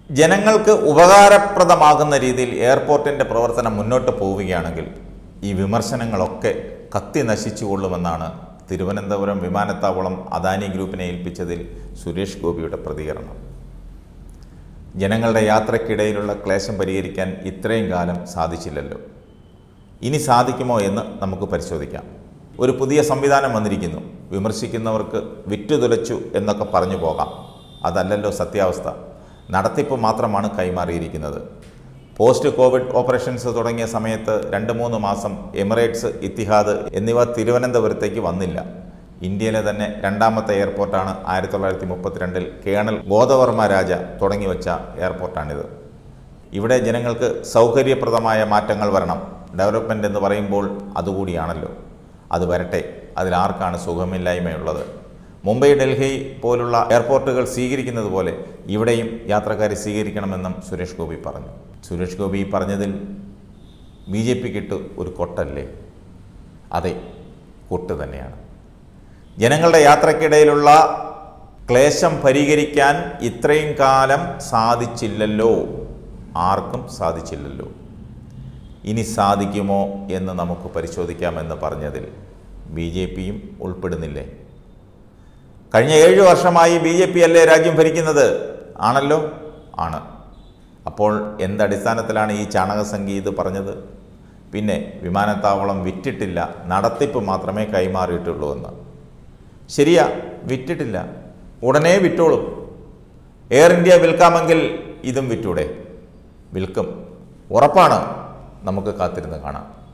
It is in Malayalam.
ജനങ്ങൾക്ക് ഉപകാരപ്രദമാകുന്ന രീതിയിൽ എയർപോർട്ടിൻ്റെ പ്രവർത്തനം മുന്നോട്ട് പോവുകയാണെങ്കിൽ ഈ വിമർശനങ്ങളൊക്കെ കത്തി നശിച്ചുകൊള്ളുമെന്നാണ് തിരുവനന്തപുരം വിമാനത്താവളം അദാനി ഗ്രൂപ്പിനെ ഏൽപ്പിച്ചതിൽ സുരേഷ് ഗോപിയുടെ പ്രതികരണം ജനങ്ങളുടെ യാത്രക്കിടയിലുള്ള ക്ലേശം പരിഹരിക്കാൻ ഇത്രയും കാലം സാധിച്ചില്ലല്ലോ ഇനി സാധിക്കുമോ എന്ന് നമുക്ക് പരിശോധിക്കാം ഒരു പുതിയ സംവിധാനം വന്നിരിക്കുന്നു വിമർശിക്കുന്നവർക്ക് വിറ്റുതുലച്ചു എന്നൊക്കെ പറഞ്ഞു പോകാം അതല്ലല്ലോ സത്യാവസ്ഥ നടത്തിപ്പ് മാത്രമാണ് കൈമാറിയിരിക്കുന്നത് പോസ്റ്റ് കോവിഡ് ഓപ്പറേഷൻസ് തുടങ്ങിയ സമയത്ത് രണ്ട് മൂന്ന് മാസം എമിറേറ്റ്സ് ഇത്തിഹാദ് എന്നിവ തിരുവനന്തപുരത്തേക്ക് വന്നില്ല ഇന്ത്യയിലെ തന്നെ രണ്ടാമത്തെ എയർപോർട്ടാണ് ആയിരത്തി തൊള്ളായിരത്തി മുപ്പത്തിരണ്ടിൽ കേണൽ ഗോദവർമ്മ രാജ തുടങ്ങിവെച്ച എയർപോർട്ടാണിത് ഇവിടെ ജനങ്ങൾക്ക് സൗകര്യപ്രദമായ മാറ്റങ്ങൾ വരണം ഡെവലപ്മെൻ്റ് എന്ന് പറയുമ്പോൾ അതുകൂടിയാണല്ലോ അത് വരട്ടെ അതിലാർക്കാണ് സുഖമില്ലായ്മയുള്ളത് മുംബൈ ഡൽഹി പോലുള്ള എയർപോർട്ടുകൾ സ്വീകരിക്കുന്നത് പോലെ ഇവിടെയും യാത്രക്കാരെ സ്വീകരിക്കണമെന്നും സുരേഷ് ഗോപി പറഞ്ഞു സുരേഷ് ഗോപി പറഞ്ഞതിൽ ബി ജെ പിക്കിട്ട് ഒരു കൊട്ടല്ലേ അതെ കൊട്ട് തന്നെയാണ് ജനങ്ങളുടെ യാത്രക്കിടയിലുള്ള ക്ലേശം പരിഹരിക്കാൻ ഇത്രയും കാലം സാധിച്ചില്ലല്ലോ ആർക്കും സാധിച്ചില്ലല്ലോ ഇനി സാധിക്കുമോ എന്ന് നമുക്ക് പരിശോധിക്കാമെന്ന് പറഞ്ഞതിൽ ബി ജെ പിയും ഉൾപ്പെടുന്നില്ലേ കഴിഞ്ഞ ഏഴു വർഷമായി ബി ജെ പി അല്ലേ രാജ്യം ഭരിക്കുന്നത് ആണല്ലോ ആണ് അപ്പോൾ എന്തടിസ്ഥാനത്തിലാണ് ഈ ചാണകസംഖ്യ ഇത് പറഞ്ഞത് പിന്നെ വിമാനത്താവളം വിറ്റിട്ടില്ല നടത്തിപ്പ് മാത്രമേ കൈമാറിയിട്ടുള്ളൂ എന്ന് ശരിയാ വിറ്റിട്ടില്ല ഉടനെ വിറ്റോളും എയർ ഇന്ത്യ വിൽക്കാമെങ്കിൽ ഇതും വിറ്റൂടെ വിൽക്കും ഉറപ്പാണ് നമുക്ക് കാത്തിരുന്ന് കാണാം